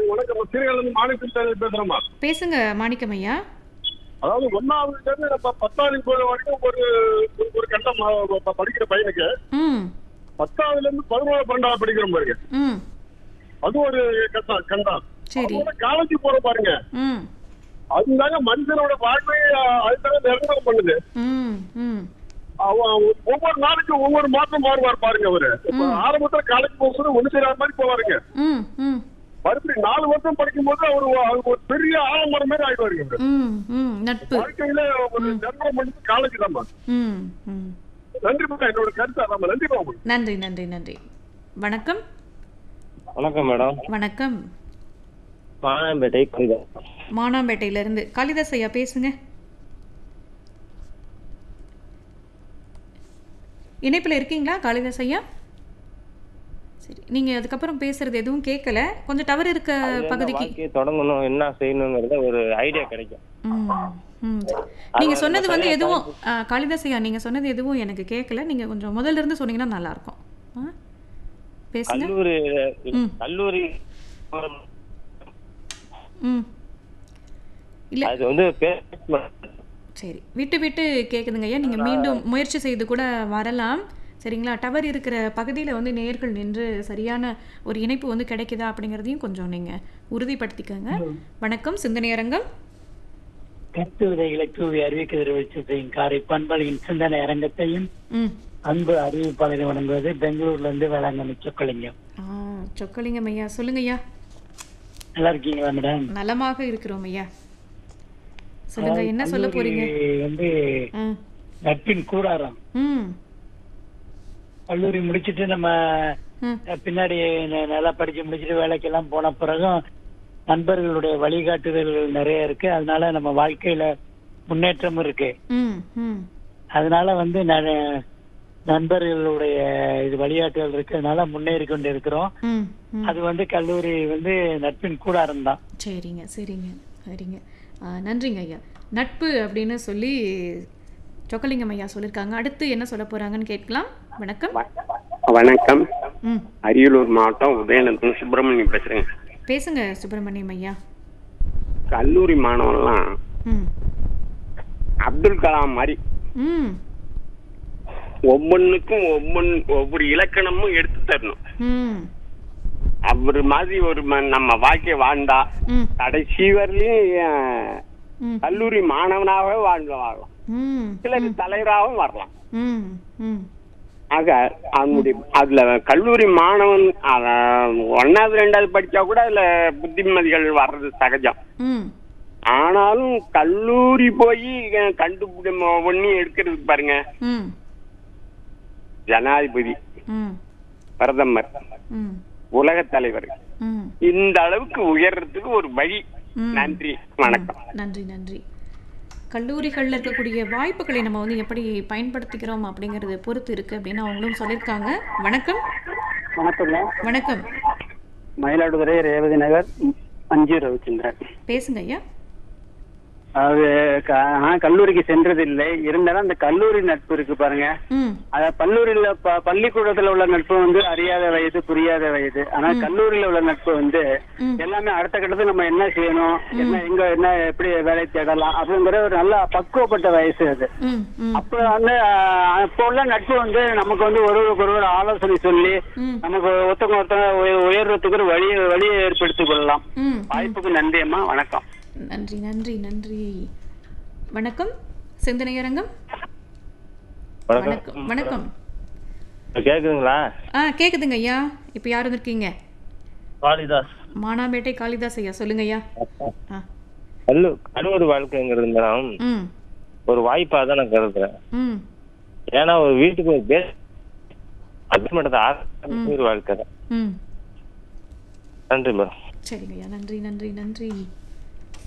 வணக்கம் சீர்காழிலிருந்து மாணிக்கம் தேர்தல் பேசுறேம்மா பேசுங்க மாணிக்கம் ஐயா அதாவது ஒன்னாவதுல இருந்து நம்ம பத்தாவது போற வரைக்கும் ஒரு ஒரு- ஒரு கட்டம் அஹ், ப- படிக்கிற பையனுக்கு ம் பத்தாவதுல இருந்து பதினோரு பன்னெண்டாவது படிக்கிற பாருங்க ம் அது ஒரு கட்டம் கண்டம் சரி காலேஜ் போற பாருங்க ம் அதுதாங்க மனுஷனோட வாழ்வை அஹ், அதுதாங்க நிரந்தரம் பண்ணுது ம் ம் அவன் ஒவ்வொரு நாளைக்கும் ஒவ்வொரு மாசம் மாறுவார் பாருங்க அவரு இப்ப ஆரம்பத்துல காலேஜ் போகும்போது ஒண்ணு செய்யாத மாதிரி போவாருங்க ம் ம் மறுபடியும் நாலு வருஷம் படிக்கும் போது அவர் அவருக்கு ஒரு பெரிய ஆலமரம் மாதிரி ஆயிடுவாருங்க அவரு. ம் ம் நட்பு வாழ்க்கையில ஒரு நிரந்தரம் பண்ணது காலேஜ் தான்மா ம் ம் நன்றி மேடம் என்னோட கருத்து அதான் நன்றி மேடம் நன்றி நன்றி நன்றி வணக்கம் வணக்கம் மேடம் வணக்கம் பாளையம்பேட்டை கவிதா மானாம்பேட்டையிலேருந்து காளிதாஸ் ஐயா பேசுங்க இணைப்பில் இருக்கீங்களா காளிதாஸ் ஐயா சரி நீங்கள் அதுக்கப்புறம் பேசுறது எதுவும் கேட்கல கொஞ்சம் டவர் இருக்க பகுதிக்கு வாழ்க்கையை தொடங்கணும் என்ன செய்யணுங்கிறத ஒரு ஐடியா கிடைக்கும் ம் ம் நீங்க சொன்னது வந்து எதுவும் ஆ, காளிதாஸ் ஐயா நீங்க சொன்னது எதுவும் எனக்கு கேட்கல நீங்க கொஞ்சம் முதல்ல இருந்து சொன்னீங்கன்னா நல்லா இருக்கும் ஆ? பேசுங்க கல்லூரி ம். கல்லூரி ம் இல்ல அது வந்து பே- சரி விட்டு விட்டு கேட்குதுங்க ஐயா நீங்கள் மீண்டும் முயற்சி செய்து கூட வரலாம் சரிங்களா டவர் இருக்கிற பகுதியில் வந்து நேர்கள் நின்று சரியான ஒரு இணைப்பு வந்து கிடைக்குதா அப்படிங்கிறதையும் கொஞ்சம் நீங்கள் உறுதிப்படுத்திக்கோங்க வணக்கம் சிந்தனை அரங்கம் கருத்து விதைகளை தூவி அறிவிக்க வெளிச்சத்தையும் காரை பண்பலையின் சிந்தனை அரங்கத்தையும் ம் அன்பு அறிவிப்பாளரை வழங்குவது பெங்களூர்ல இருந்து வேளாங்கண்ணி சொக்கலிங்கம் ஆ சொக்கலிங்கம் ஐயா சொல்லுங்க ஐயா நல்லா இருக்கீங்களா மேடம் நலமாக இருக்கிறோம் ஐயா சொல்லுங்க என்ன சொல்ல போறீங்க கல்லூரி வந்து ஆ நட்பின் கூடாரம் ம் கல்லூரி முடிச்சிட்டு நம்ம ம் அஹ், பின்னாடி ந- நல்லா படிச்சு முடிச்சிட்டு வேலைக்கெல்லாம் போன பிறகும் நண்பர்களுடைய வழிகாட்டுதல்கள் நிறைய இருக்கு அதனால நம்ம வாழ்க்கையில முன்னேற்றமும் இருக்கு ம் ம் அதனால வந்து ந- நண்பர்களுடைய இது வழிகாட்டுதல் இருக்கிறதுனால முன்னேறி கொண்டு இருக்கிறோம் ம் ம் அது வந்து கல்லூரி வந்து நட்பின் கூடாரம் தான் சரிங்க சரிங்க சரிங்க ஆ, நன்றிங்க ஐயா நட்பு அப்படின்னு சொல்லி சொக்கலிங்கம் ஐயா சொல்லியிருக்காங்க அடுத்து என்ன சொல்ல போறாங்கன்னு கேட்கலாம் வணக்கம் வணக்கம் ம் அரியலூர் மாவட்டம் உதயநத்தம் சுப்பிரமணியம் பேசுறேங்க பேசுங்க சுப்பிரமணியம் ஐயா கல்லூரி மாணவன்லாம் ம் அப்துல் கலாம் மாதிரி ம் ஒவ்வொன்றுக்கும் ஒவ்வொன் ஒவ்வொரு இலக்கணமும் எடுத்து தரணும் ம் அவர் மாதிரி ஒரு ம- நம்ம வாழ்க்கை வாழ்ந்தா ம் கடைசி வரலையும் அஹ், ம் கல்லூரி மாணவனாகவே வாழ்ந்து வாழலாம் ம் சிலர் தலைவராகவும் வரலாம் ம் ம் ஆக அவனுடைய அதுல கல்லூரி மாணவன் அவன் ஒன்னாவது ரெண்டாவது படிச்சா கூட அதுல புத்திமதிகள் வர்றது சகஜம் ம் ஆனாலும் கல்லூரி போய் கண்டுபிடி ஒண்ணு எடுக்கிறதுக்கு பாருங்க ம் ஜனாதிபதி ம் பிரதமர் ம் உலகத் தலைவர் ம் இந்த அளவுக்கு உயர்றதுக்கு ஒரு வழி ம். நன்றி வணக்கம் நன்றி நன்றி கல்லூரிகளில் இருக்கக்கூடிய வாய்ப்புகளை நம்ம வந்து எப்படி பயன்படுத்திக்கிறோம் அப்படிங்கிறது பொறுத்து இருக்கு அப்படின்னு அவங்களும் சொல்லியிருக்காங்க வணக்கம் வணக்கங்க வணக்கம் மயிலாடுதுறை ரேவதி நகர் அஞ்சு ரவிச்சந்திரன் பேசுங்க ஐயா அதாவது க- நான் கல்லூரிக்கு சென்றதில்லை இருந்தாலும் அந்த கல்லூரி நட்பு இருக்கு பாருங்க ம் அத கல்லூரியில ப- பள்ளிக்கூடத்துல உள்ள நட்பு வந்து அறியாத வயது புரியாத வயது ஆனா கல்லூரியில உள்ள நட்பு வந்து ம். எல்லாமே அடுத்த கட்டத்துல நம்ம என்ன செய்யணும் என்ன எங்க என்ன எப்படி வேலை தேடலாம் அப்படிங்கிற ஒரு நல்ல பக்குவப்பட்ட வயசு அது ம் ம் அப்ப வந்து ஆஹ், அப்ப உள்ள நட்பு வந்து நமக்கு வந்து ஒருவருக்கு ஒருவர் ஆலோசனை சொல்லி ம் நமக்கு ஒருத்தவங்க ஒருத்தவங்க உய- உயர்றதுக்கு ஒரு வழியை வழியை ஏற்படுத்திக் கொள்ளலாம் ம் வாய்ப்புக்கு நன்றி அம்மா வணக்கம் நன்றி நன்றி நன்றி வணக்கம் சிந்தனையரங்கம் வணக்கம் வணக்கம் கேக்குதுங்களா ஆ கேக்குதுங்க ஐயா இப்போ யார் வந்திருக்கீங்க காளிதாஸ் மானாம்பேட்டை காளிதாஸ் ஐயா சொல்லுங்க ஐயா ஆ கல்லு கல்லூரி வாழ்க்கைங்கிறது மேடம் ம் ஒரு வாய்ப்பா தான் நான் கருதுறேன் ம் ஏன்னா ஒரு வீட்டுக்கு ஒரு பேஸ் அது மட்டும் தான் கல்லூரி வாழ்க்கை தான் ம் நன்றி மேடம் சரிங்க ஐயா நன்றி நன்றி நன்றி